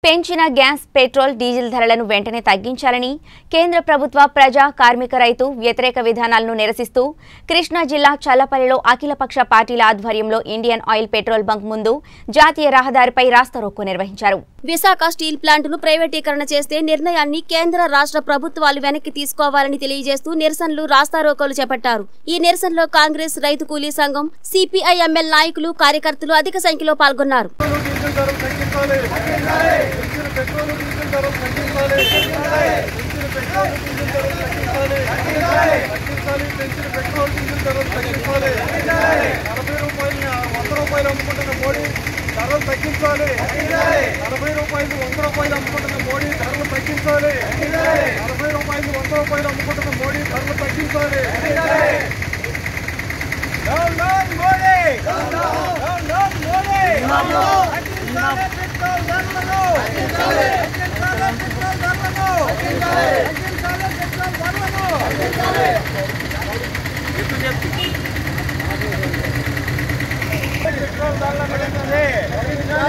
పెంచిన gas petrol diesel ధరలను వెంటనే తగ్గించాలని కేంద్ర ప్రభుత్వ ప్రజా కార్మిక రైతు వ్యతిరేక విధానాలను నిరసిస్తూ కృష్ణా జిల్లా చల్లపల్లిలో అఖిలపక్ష పార్టీల ఆధ్వర్యంలో ఇండియన్ ఆయిల్ పెట్రోల్ బంక్ ముందు జాతీయ రహదారిపై రాస్తారోకో నిర్వహించారు విశాఖ స్టీల్ ప్లాంటును ప్రైవేటీకరణ చేస్తే నిర్ణయాన్ని కేంద్ర రాష్ట్ర ప్రభుత్వాలు వెనక్కి తీసుకోవాలని తెలియజేస్తూ నిరసనలు రాస్తారోకోలు చేపట్టారు ఈ నిరసనలో కాంగ్రెస్ రైతు కూలీ సంఘం సిపిఐఎంఎల్ నాయకులు కార్యకర్తలు అధిక సంఖ్యలో పాల్గొన్నారు పెట్రోల్ డీజిల్ ధరలు తగ్గించాలి పెంచిన పెట్రోల్ డీజిల్ ధరలు తగ్గించాలి పెంచిన పెట్రోల్ డీజిల్ ధరలు తగ్గించాలి నలభై రూపాయలు వంద రూపాయలు అమ్ముకుంటున్న మోడీ ధరలు తగ్గించాలి నలభై రూపాయలు వంద రూపాయలు అమ్ముకుంటున్న మోడీ ధరలు తగ్గించాలి నలభై రూపాయలు వంద రూపాయలు అమ్ముకుంటున్న మోడీ ధరలు తగ్గించాలి down down Modi down down Modi తగ్గించాలి పెట్రోల్ ధరలను తగ్గించాలి పెట్రోల్ ధరలను తగ్గించాలి పెట్రోల్ ధరలను పెట్రోల్ ధరలను తగ్గించాలి